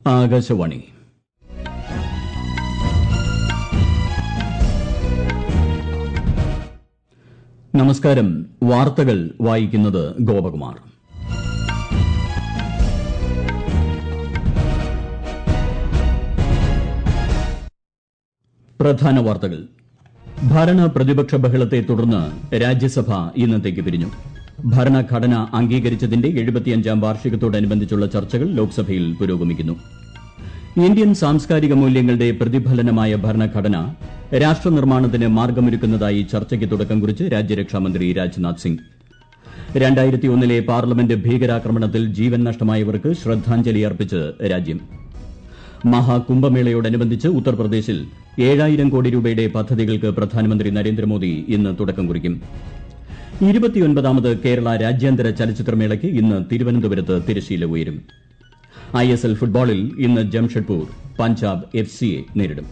ആകാശവാണി നമസ്കാരം വാർത്തകൾ വായിക്കുന്നത് ഗോപകുമാർ പ്രധാന വാർത്തകൾ ഭരണ പ്രതിപക്ഷ ബഹളത്തെ തുടർന്ന് രാജ്യസഭ ഇന്നത്തേക്ക് പിരിഞ്ഞു ഭരണഘടന അംഗീകരിച്ചതിന്റെ എഴുപത്തിയഞ്ചാം വാർഷികത്തോടനുബന്ധിച്ചുള്ള ചർച്ചകൾ ലോക്സഭയിൽ പുരോഗമിക്കുന്നു ഇന്ത്യൻ സാംസ്കാരിക മൂല്യങ്ങളുടെ പ്രതിഫലനമായ ഭരണഘടന രാഷ്ട്രനിർമ്മാണത്തിന് മാർഗമൊരുക്കുന്നതായി ചർച്ചയ്ക്ക് തുടക്കം കുറിച്ച് രാജ്യരക്ഷാമന്ത്രി രാജ്നാഥ് സിംഗ് രണ്ടായിരത്തിയൊന്നിലെ പാർലമെന്റ് ഭീകരാക്രമണത്തിൽ ജീവൻ നഷ്ടമായവർക്ക് ശ്രദ്ധാഞ്ജലി അർപ്പിച്ച് രാജ്യം മഹാകുംഭമേളയോടനുബന്ധിച്ച് ഉത്തർപ്രദേശിൽ ഏഴായിരം കോടി രൂപയുടെ പദ്ധതികൾക്ക് പ്രധാനമന്ത്രി നരേന്ദ്രമോദി ഇന്ന് തുടക്കം കുറിക്കും ഇരുപത്തിയൊൻപതാമത് കേരള രാജ്യാന്തര ചലച്ചിത്രമേളയ്ക്ക് ഇന്ന് തിരുവനന്തപുരത്ത് തിരശ്ശീല ഉയരും ഐ എസ് എൽ ഫുട്ബോളിൽ ഇന്ന് ജംഷഡ്പൂർ പഞ്ചാബ് എഫ് സിയെ നേരിടും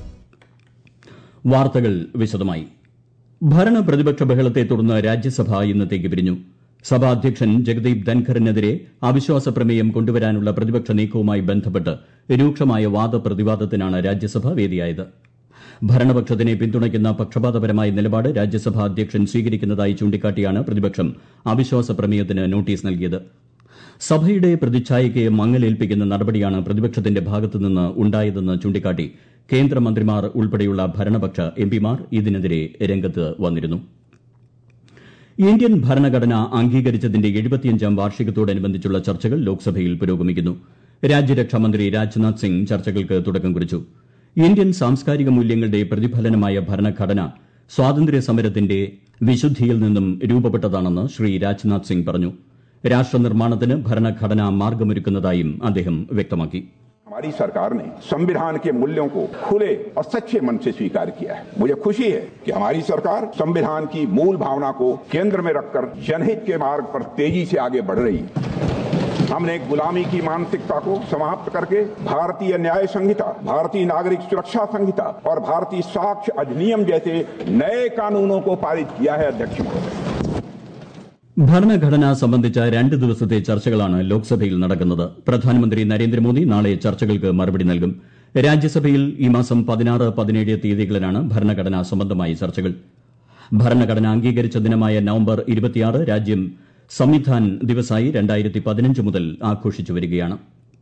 വാർത്തകൾ വിശദമായി ഭരണ പ്രതിപക്ഷ ബഹളത്തെ തുടർന്ന് രാജ്യസഭ ഇന്നത്തേക്ക് പിരിഞ്ഞു സഭാധ്യക്ഷൻ ജഗദീപ് ധൻഖറിനെതിരെ അവിശ്വാസ പ്രമേയം കൊണ്ടുവരാനുള്ള പ്രതിപക്ഷ നീക്കവുമായി ബന്ധപ്പെട്ട് രൂക്ഷമായ വാദപ്രതിവാദത്തിനാണ് രാജ്യസഭ വേദിയായത് ഭരണപക്ഷത്തിനെ പിന്തുണയ്ക്കുന്ന പക്ഷപാതപരമായ നിലപാട് രാജ്യസഭാ അധ്യക്ഷൻ സ്വീകരിക്കുന്നതായി ചൂണ്ടിക്കാട്ടിയാണ് പ്രതിപക്ഷം അവിശ്വാസ പ്രമേയത്തിന് നോട്ടീസ് നൽകിയത് സഭയുടെ പ്രതിച്ഛായയ്ക്ക് മങ്ങലേൽപ്പിക്കുന്ന നടപടിയാണ് പ്രതിപക്ഷത്തിന്റെ ഭാഗത്തുനിന്ന് ഉണ്ടായതെന്ന് ചൂണ്ടിക്കാട്ടി കേന്ദ്രമന്ത്രിമാർ ഉൾപ്പെടെയുള്ള ഭരണപക്ഷ എംപിമാർ ഇതിനെതിരെ രംഗത്ത് വന്നിരുന്നു ഇന്ത്യൻ ഭരണഘടന അംഗീകരിച്ചതിന്റെ എഴുപത്തിയഞ്ചാം വാർഷികത്തോടനുബന്ധിച്ചുള്ള ചർച്ചകൾ ലോക്സഭയിൽ പുരോഗമിക്കുന്നു രാജ്യരക്ഷാമന്ത്രി രാജ്നാഥ് സിംഗ് ചർച്ചകൾക്ക് തുടക്കം കുറിച്ചു ഇന്ത്യൻ സാംസ്കാരിക മൂല്യങ്ങളുടെ പ്രതിഫലനമായ ഭരണഘടന സ്വാതന്ത്ര്യ സമരത്തിന്റെ വിശുദ്ധിയിൽ നിന്നും രൂപപ്പെട്ടതാണെന്ന് ശ്രീ രാജ്നാഥ് സിംഗ് പറഞ്ഞു രാഷ്ട്രനിർമ്മാണത്തിന് ഭരണഘടന മാർഗമൊരുക്കുന്നതായും അദ്ദേഹം വ്യക്തമാക്കി हमारी सरकार ने संविधान के मूल्यों को खुले और सच्चे मन से स्वीकार किया है मुझे खुशी है कि हमारी सरकार संविधान की मूल भावना को केंद्र में रखकर जनहित के मार्ग पर तेजी से आगे बढ़ रही है हमने एक गुलामी की मानसिकता को समाप्त करके भारतीय न्याय संहिता भारतीय नागरिक सुरक्षा संहिता और भारतीय साक्ष्य अधिनियम जैसे नए कानूनों को पारित किया है अध्यक्ष महोदय ഭരണഘടന സംബന്ധിച്ച രണ്ട് ദിവസത്തെ ചർച്ചകളാണ് ലോക്സഭയിൽ നടക്കുന്നത് പ്രധാനമന്ത്രി നരേന്ദ്രമോദി നാളെ ചർച്ചകൾക്ക് മറുപടി നൽകും രാജ്യസഭയിൽ ഈ മാസം പതിനാറ് പതിനേഴ് തീയതികളിലാണ് ഭരണഘടനാ സംബന്ധമായ ചർച്ചകൾ ഭരണഘടന അംഗീകരിച്ച ദിനമായ നവംബർ ഇരുപത്തിയാറ് രാജ്യം സംവിധാൻ ദിവസായി രണ്ടായിരത്തി പതിനഞ്ച് മുതൽ ആഘോഷിച്ചു വരികയാണ്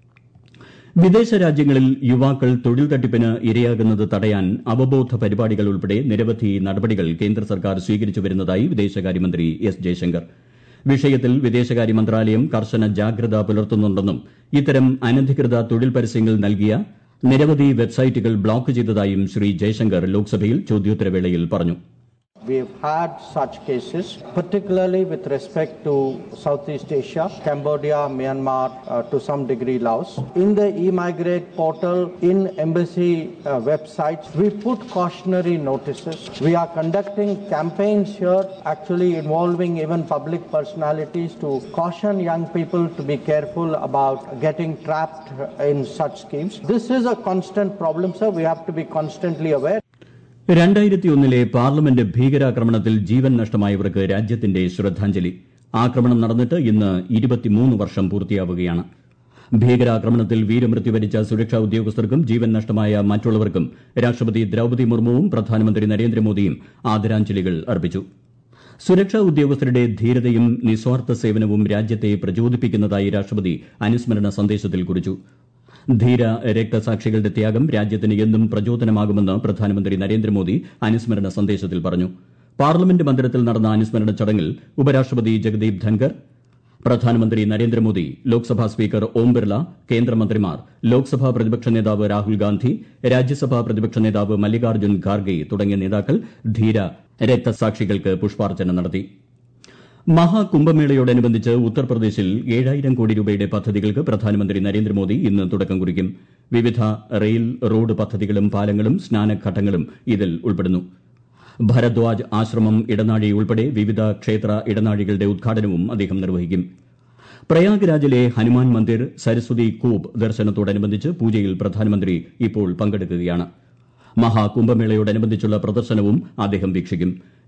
വിദേശ രാജ്യങ്ങളിൽ യുവാക്കൾ തൊഴിൽ തട്ടിപ്പിന് ഇരയാകുന്നത് തടയാൻ അവബോധ പരിപാടികൾ ഉൾപ്പെടെ നിരവധി നടപടികൾ കേന്ദ്ര സർക്കാർ സ്വീകരിച്ചു വരുന്നതായി വിദേശകാര്യമന്ത്രി എസ് ജയശങ്കർ വിഷയത്തിൽ വിദേശകാര്യ മന്ത്രാലയം കർശന ജാഗ്രത പുലർത്തുന്നുണ്ടെന്നും ഇത്തരം അനധികൃത തൊഴിൽ പരസ്യങ്ങൾ നൽകിയ നിരവധി വെബ്സൈറ്റുകൾ ബ്ലോക്ക് ചെയ്തതായും ശ്രീ ജയശങ്കർ ലോക്സഭയിൽ ചോദ്യോത്തരവേളയിൽ പറഞ്ഞു We've had such cases, particularly with respect to Southeast Asia, Cambodia, Myanmar, uh, to some degree Laos. In the e-migrate portal, in embassy uh, websites, we put cautionary notices. We are conducting campaigns here, actually involving even public personalities to caution young people to be careful about getting trapped in such schemes. This is a constant problem, sir. We have to be constantly aware. രണ്ടായിരത്തി ഒന്നിലെ parliament ഭീകരാക്രമണത്തിൽ ജീവൻ നഷ്ടമായവർക്ക് രാജ്യത്തിന്റെ ശ്രദ്ധാഞ്ജലി ആക്രമണം നടന്നിട്ട് ഇന്ന് ഇരുപത്തിമൂന്ന് വർഷം പൂർത്തിയാവുകയാണ് ഭീകരാക്രമണത്തിൽ വീരമൃത്യു വരിച്ച സുരക്ഷാ ഉദ്യോഗസ്ഥർക്കും ജീവൻ നഷ്ടമായ മറ്റുള്ളവർക്കും രാഷ്ട്രപതി ദ്രൌപതി മുർമുവും പ്രധാനമന്ത്രി നരേന്ദ്രമോദിയും ആദരാഞ്ജലികൾ അർപ്പിച്ചു സുരക്ഷാ ഉദ്യോഗസ്ഥരുടെ ധീരതയും നിസ്വാർത്ഥ സേവനവും രാജ്യത്തെ പ്രചോദിപ്പിക്കുന്നതായി രാഷ്ട്രപതി അനുസ്മരണ സന്ദേശത്തിൽ കുറിച്ചു ധീര രക്തസാക്ഷികളുടെ ത്യാഗം രാജ്യത്തിന് എന്നും പ്രചോദനമാകുമെന്ന് പ്രധാനമന്ത്രി നരേന്ദ്രമോദി അനുസ്മരണ സന്ദേശത്തിൽ പറഞ്ഞു പാർലമെന്റ് മന്ദിരത്തിൽ നടന്ന അനുസ്മരണ ചടങ്ങിൽ ഉപരാഷ്ട്രപതി ജഗദീപ് ധൻഖർ പ്രധാനമന്ത്രി നരേന്ദ്രമോദി ലോക്സഭാ സ്പീക്കർ ഓം ബിർള കേന്ദ്രമന്ത്രിമാർ ലോക്സഭാ പ്രതിപക്ഷ നേതാവ് രാഹുൽ ഗാന്ധി രാജ്യസഭാ പ്രതിപക്ഷ നേതാവ് മല്ലികാർജ്ജുൻ ഖാർഗെ തുടങ്ങിയ നേതാക്കൾ ധീര രക്തസാക്ഷികൾക്ക് പുഷ്പാർച്ചന നടത്തി മഹാകുംഭമേളയോടനുബന്ധിച്ച് ഉത്തർപ്രദേശിൽ ഏഴായിരം കോടി രൂപയുടെ പദ്ധതികൾക്ക് പ്രധാനമന്ത്രി നരേന്ദ്രമോദി ഇന്ന് തുടക്കം കുറിക്കും വിവിധ റെയിൽ റോഡ് പദ്ധതികളും പാലങ്ങളും സ്നാനഘട്ടങ്ങളും ഇതിൽ ഉൾപ്പെടുന്നു ഭരദ്വാജ് ആശ്രമം ഇടനാഴി ഉൾപ്പെടെ വിവിധ ക്ഷേത്ര ഇടനാഴികളുടെ ഉദ്ഘാടനവും അദ്ദേഹം നിർവഹിക്കും പ്രയാഗ്രാജിലെ ഹനുമാൻ മന്ദിർ സരസ്വതി കൂപ്പ് ദർശനത്തോടനുബന്ധിച്ച് പൂജയിൽ പ്രധാനമന്ത്രി ഇപ്പോൾ പങ്കെടുക്കുകയാണ് മഹാകുംഭമേളയോടനുബന്ധിച്ചുള്ള പ്രദർശനവും അദ്ദേഹം വീക്ഷിക്കും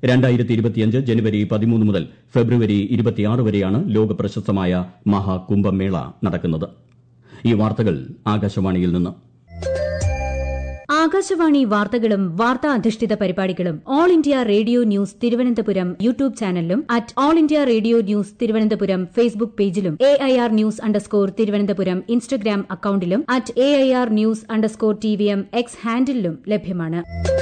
ജനുവരി പതിമൂന്ന് മുതൽ ഫെബ്രുവരി ഇരുപത്തിയാറ് വരെയാണ് ലോക പ്രശസ്തമായ മഹാകുംഭമേള നടക്കുന്നത് ഈ വാർത്തകൾ ആകാശവാണിയിൽ നിന്ന് ആകാശവാണി വാർത്തകളും വാർത്താ അധിഷ്ഠിത പരിപാടികളും All India Radio News Thiruvananthapuram YouTube ചാനലിലും at All India Radio News Thiruvananthapuram Facebook പേജിലും A I R news underscore Thiruvananthapuram Instagram അക്കൌണ്ടിലും at A I R news underscore T V M X ഹാൻഡിലും ലഭ്യമാണ്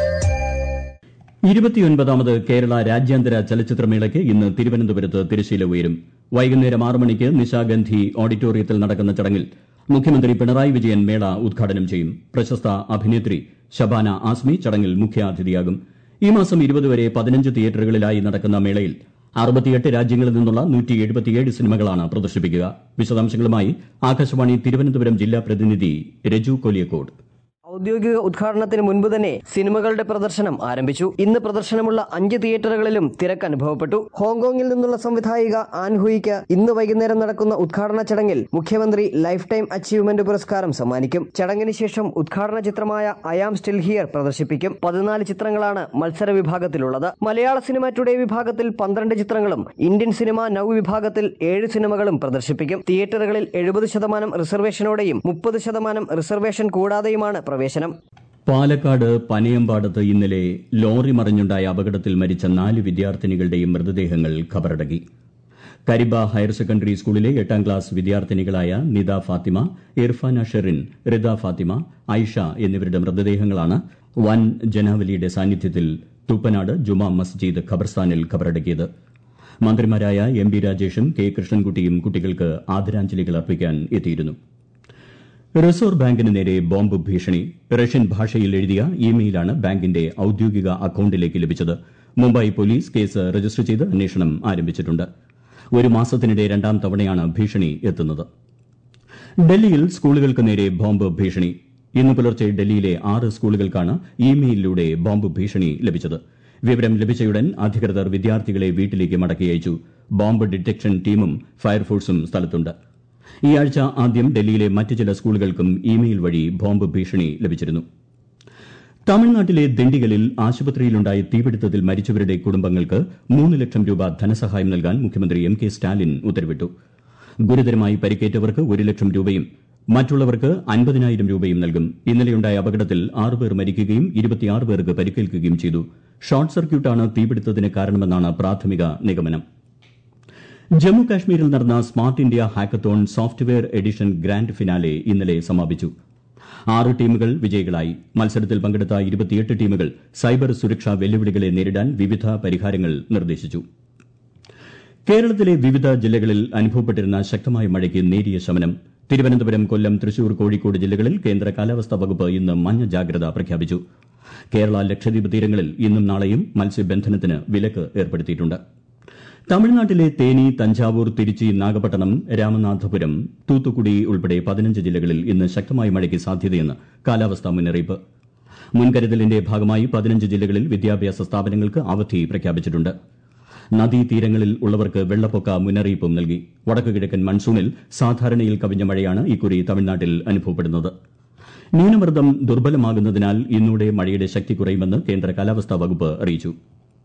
ഇരുപത്തിയൊൻപതാമത് കേരള രാജ്യാന്തര ചലച്ചിത്രമേളയ്ക്ക് ഇന്ന് തിരുവനന്തപുരത്ത് തിരശ്ശീല ഉയരും വൈകുന്നേരം ആറ് മണിക്ക് നിശാഗന്ധി ഓഡിറ്റോറിയത്തിൽ നടക്കുന്ന ചടങ്ങിൽ മുഖ്യമന്ത്രി പിണറായി വിജയൻ മേള ഉദ്ഘാടനം ചെയ്യും പ്രശസ്ത അഭിനേത്രി ശബാന ആസ്മി ചടങ്ങിൽ മുഖ്യാതിഥിയാകും ഈ മാസം ഇരുപത് വരെ പതിനഞ്ച് തിയേറ്ററുകളിലായി നടക്കുന്ന മേളയിൽ അറുപത്തിയെട്ട് രാജ്യങ്ങളിൽ നിന്നുള്ള നൂറ്റി എഴുപത്തിയേഴ് സിനിമകളാണ് പ്രദർശിപ്പിക്കുക വിശദാംശങ്ങളുമായി ആകാശവാണി തിരുവനന്തപുരം ജില്ലാ പ്രതിനിധി രജു കൊലിയക്കോട് ഔദ്യോഗിക ഉദ്ഘാടനത്തിന് മുൻപ് തന്നെ സിനിമകളുടെ പ്രദർശനം ആരംഭിച്ചു ഇന്ന് പ്രദർശനമുള്ള അഞ്ച് തിയേറ്ററുകളിലും തിരക്ക് അനുഭവപ്പെട്ടു ഹോങ്കോങ്ങിൽ നിന്നുള്ള സംവിധായിക ആൻഹുയിക്ക് ഇന്ന് വൈകുന്നേരം നടക്കുന്ന ഉദ്ഘാടന ചടങ്ങിൽ മുഖ്യമന്ത്രി ലൈഫ് ടൈം അച്ചീവ്മെന്റ് പുരസ്കാരം സമ്മാനിക്കും ചടങ്ങിന് ശേഷം ഉദ്ഘാടന ചിത്രമായ ഐ ആം സ്റ്റിൽ ഹിയർ പ്രദർശിപ്പിക്കും പതിനാല് ചിത്രങ്ങളാണ് മത്സര വിഭാഗത്തിലുള്ളത് മലയാള സിനിമ ടുഡേ വിഭാഗത്തിൽ പന്ത്രണ്ട് ചിത്രങ്ങളും ഇന്ത്യൻ സിനിമ നൌ വിഭാഗത്തിൽ ഏഴ് സിനിമകളും പ്രദർശിപ്പിക്കും തിയേറ്ററുകളിൽ എഴുപത് ശതമാനം റിസർവേഷനോടെയും മുപ്പത് ശതമാനം റിസർവേഷൻ കൂടാതെയുമാണ് പ്രവേശനം പാലക്കാട് പനയമ്പാടത്ത് ഇന്നലെ ലോറി മറിഞ്ഞുണ്ടായ അപകടത്തിൽ മരിച്ച നാല് വിദ്യാർത്ഥിനികളുടെയും മൃതദേഹങ്ങൾ ഖബറടക്കി കരിബ ഹയർ സെക്കൻഡറി സ്കൂളിലെ എട്ടാം ക്ലാസ് വിദ്യാർത്ഥിനികളായ നിദ ഫാത്തിമ ഇർഫാന ഷെറിൻ റിദ ഫാത്തിമ ഐഷ എന്നിവരുടെ മൃതദേഹങ്ങളാണ് വൻ ജനാവലിയുടെ സാന്നിധ്യത്തിൽ തുപ്പനാട് ജുമാ മസ്ജിദ് ഖബർസ്ഥാനിൽ ഖബറടക്കിയത് മന്ത്രിമാരായ എം ബി രാജേഷും കെ കൃഷ്ണൻകുട്ടിയും കുട്ടികൾക്ക് ആദരാഞ്ജലികൾ അർപ്പിക്കാൻ എത്തിയിരുന്നു റിസർവ് ബാങ്കിന് നേരെ ബോംബ് ഭീഷണി റഷ്യൻ ഭാഷയിൽ എഴുതിയ ഇമെയിലാണ് ബാങ്കിന്റെ ഔദ്യോഗിക അക്കൌണ്ടിലേക്ക് ലഭിച്ചത് മുംബൈ പോലീസ് കേസ് രജിസ്റ്റർ ചെയ്ത് അന്വേഷണം ആരംഭിച്ചിട്ടുണ്ട് ഒരു മാസത്തിനിടെ രണ്ടാം തവണയാണ് ഭീഷണി എത്തുന്നത് ഡൽഹിയിൽ സ്കൂളുകൾക്ക് നേരെ ബോംബ് ഭീഷണി ഇന്ന് പുലർച്ചെ ഡൽഹിയിലെ ആറ് സ്കൂളുകൾക്കാണ് ഇമെയിലിലൂടെ ബോംബ് ഭീഷണി ലഭിച്ചത് വിവരം ലഭിച്ചയുടൻ അധികൃതർ വിദ്യാർത്ഥികളെ വീട്ടിലേക്ക് മടക്കി അയച്ചു ബോംബ് ഡിറ്റക്ഷൻ ടീമും ഫയർഫോഴ്സും സ്ഥലത്തുണ്ട് ഈ ആഴ്ച ആദ്യം ഡൽഹിയിലെ മറ്റ് ചില സ്കൂളുകൾക്കും ഇമെയിൽ വഴി ബോംബ് ഭീഷണി ലഭിച്ചിരുന്നു തമിഴ്നാട്ടിലെ ദിണ്ടിഗലിൽ ആശുപത്രിയിലുണ്ടായ തീപിടുത്തത്തിൽ മരിച്ചവരുടെ കുടുംബങ്ങൾക്ക് മൂന്ന് ലക്ഷം രൂപ ധനസഹായം നൽകാൻ മുഖ്യമന്ത്രി എം കെ സ്റ്റാലിൻ ഉത്തരവിട്ടു ഗുരുതരമായി പരിക്കേറ്റവർക്ക് ഒരു ലക്ഷം രൂപയും മറ്റുള്ളവർക്ക് അൻപതിനായിരം രൂപയും നൽകും ഇന്നലെയുണ്ടായ അപകടത്തിൽ ആറ് പേർ മരിക്കുകയും ഇരുപത്തിയാറ് പേർക്ക് പരിക്കേൽക്കുകയും ചെയ്തു ഷോർട്ട് സർക്യൂട്ടാണ് തീപിടുത്തത്തിന് കാരണമെന്നാണ് പ്രാഥമിക നിഗമനം ജമ്മു കാശ്മീരിൽ നടന്ന Smart India Hackathon software edition grand finale ഇന്നലെ സമാപിച്ചു ആറ് ടീമുകൾ വിജയികളായി മത്സരത്തിൽ പങ്കെടുത്ത ഇരുപത്തിയെട്ട് ടീമുകൾ സൈബർ സുരക്ഷാ വെല്ലുവിളികളെ നേരിടാൻ വിവിധ പരിഹാരങ്ങൾ നിർദ്ദേശിച്ചു കേരളത്തിലെ വിവിധ ജില്ലകളിൽ അനുഭവപ്പെട്ടിരുന്ന ശക്തമായ മഴയ്ക്ക് നേരിയ ശമനം തിരുവനന്തപുരം കൊല്ലം തൃശൂർ കോഴിക്കോട് ജില്ലകളിൽ കേന്ദ്ര കാലാവസ്ഥാ വകുപ്പ് ഇന്ന് മഞ്ഞ ജാഗ്രത പ്രഖ്യാപിച്ചു കേരള ലക്ഷദ്വീപ് തീരങ്ങളിൽ ഇന്നും നാളെയും മത്സ്യബന്ധനത്തിന് വിലക്ക് ഏർപ്പെടുത്തിയിട്ടുണ്ട് തമിഴ്നാട്ടിലെ തേനി തഞ്ചാവൂർ തിരുച്ചി നാഗപട്ടണം രാമനാഥപുരം തൂത്തുക്കുടി ഉൾപ്പെടെ പതിനഞ്ച് ജില്ലകളിൽ ഇന്ന് ശക്തമായ മഴയ്ക്ക് സാധ്യതയെന്ന് കാലാവസ്ഥാ മുന്നറിയിപ്പ് മുൻകരുതലിന്റെ ഭാഗമായി പതിനഞ്ച് ജില്ലകളിൽ വിദ്യാഭ്യാസ സ്ഥാപനങ്ങൾക്ക് അവധി പ്രഖ്യാപിച്ചിട്ടുണ്ട് നദീതീരങ്ങളിൽ ഉള്ളവർക്ക് വെള്ളപ്പൊക്ക മുന്നറിയിപ്പും നൽകി വടക്കുകിഴക്കൻ മൺസൂണിൽ സാധാരണയിൽ കവിഞ്ഞ മഴയാണ് ഇക്കുറി തമിഴ്നാട്ടിൽ അനുഭവപ്പെടുന്നത് ന്യൂനമർദ്ദം ദുർബലമാകുന്നതിനാൽ ഇന്നൂടെ മഴയുടെ ശക്തി കുറയുമെന്ന് കേന്ദ്ര കാലാവസ്ഥാ വകുപ്പ് അറിയിച്ചു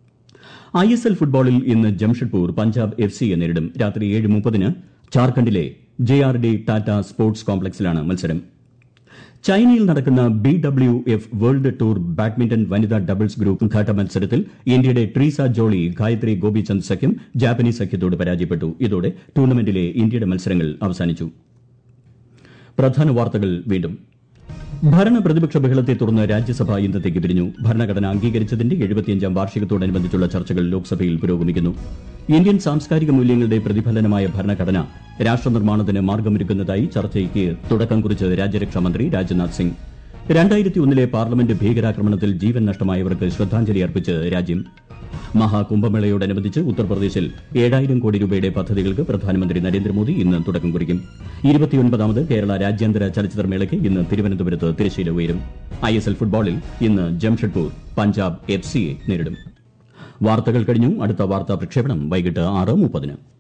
ഐ എസ് എൽ ഫുട്ബോളിൽ ഇന്ന് ജംഷഡ്പൂർ പഞ്ചാബ് എഫ് സിയെ നേരിടും രാത്രി ഏഴ് മുപ്പതിന് ജാർഖണ്ഡിലെ J R D Tata sports കോംപ്ലക്സിലാണ് മത്സരം ചൈനയിൽ നടക്കുന്ന B W F world tour badminton വനിതാ ഡബിൾസ് ഗ്രൂപ്പ് ഘട്ട മത്സരത്തിൽ ഇന്ത്യയുടെ ട്രീസ ജോളി ഗായത്രി ഗോപിചന്ദ് സഖ്യം ജാപ്പനീസ് സഖ്യത്തോട് പരാജയപ്പെട്ടു ഇതോടെ ടൂർണമെന്റിലെ ഇന്ത്യയുടെ മത്സരങ്ങൾ അവസാനിച്ചു പ്രധാന വാർത്തകൾ വീണ്ടും ഭരണ പ്രതിപക്ഷ ബഹളത്തെ തുടർന്ന് രാജ്യസഭ ഇന്നത്തേക്ക് പിരിഞ്ഞു ഭരണഘടന അംഗീകരിച്ചതിന്റെ എഴുപത്തിയഞ്ചാം വാർഷികത്തോടനുബന്ധിച്ചുള്ള ചർച്ചകൾ ലോക്സഭയിൽ പുരോഗമിക്കുന്നു ഇന്ത്യൻ സാംസ്കാരിക മൂല്യങ്ങളുടെ പ്രതിഫലനമായ ഭരണഘടന രാഷ്ട്രനിർമ്മാണത്തിന് മാർഗമൊരുക്കുന്നതായി ചർച്ചയ്ക്ക് തുടക്കം കുറിച്ച് രാജ്യരക്ഷാമന്ത്രി രാജ്നാഥ് സിംഗ് രണ്ടായിരത്തി ഒന്നിലെ പാർലമെന്റ് ഭീകരാക്രമണത്തിൽ ജീവൻ നഷ്ടമായവർക്ക് ശ്രദ്ധാഞ്ജലി അർപ്പിച്ച് രാജ്യം മഹാകുംഭമേളയോടനുബന്ധിച്ച് ഉത്തർപ്രദേശിൽ ഏഴായിരം കോടി രൂപയുടെ പദ്ധതികൾക്ക് പ്രധാനമന്ത്രി നരേന്ദ്രമോദി ഇന്ന് തുടക്കം കുറിക്കും ഇരുപത്തിയൊൻപതാമത് കേരള രാജ്യാന്തര ചലച്ചിത്രമേളയ്ക്ക് ഇന്ന് തിരുവനന്തപുരത്ത് തിരശ്ശീല ഉയരും ഐ എസ് എൽ ഫുട്ബോളിൽ ഇന്ന് ജംഷഡ്പൂർ പഞ്ചാബ് എഫ് സിയെ നേരിടും വാർത്തകൾ കഴിഞ്ഞു അടുത്ത വാർത്താ പ്രക്ഷേപണം വൈകിട്ട് ആറ് മുപ്പതിന്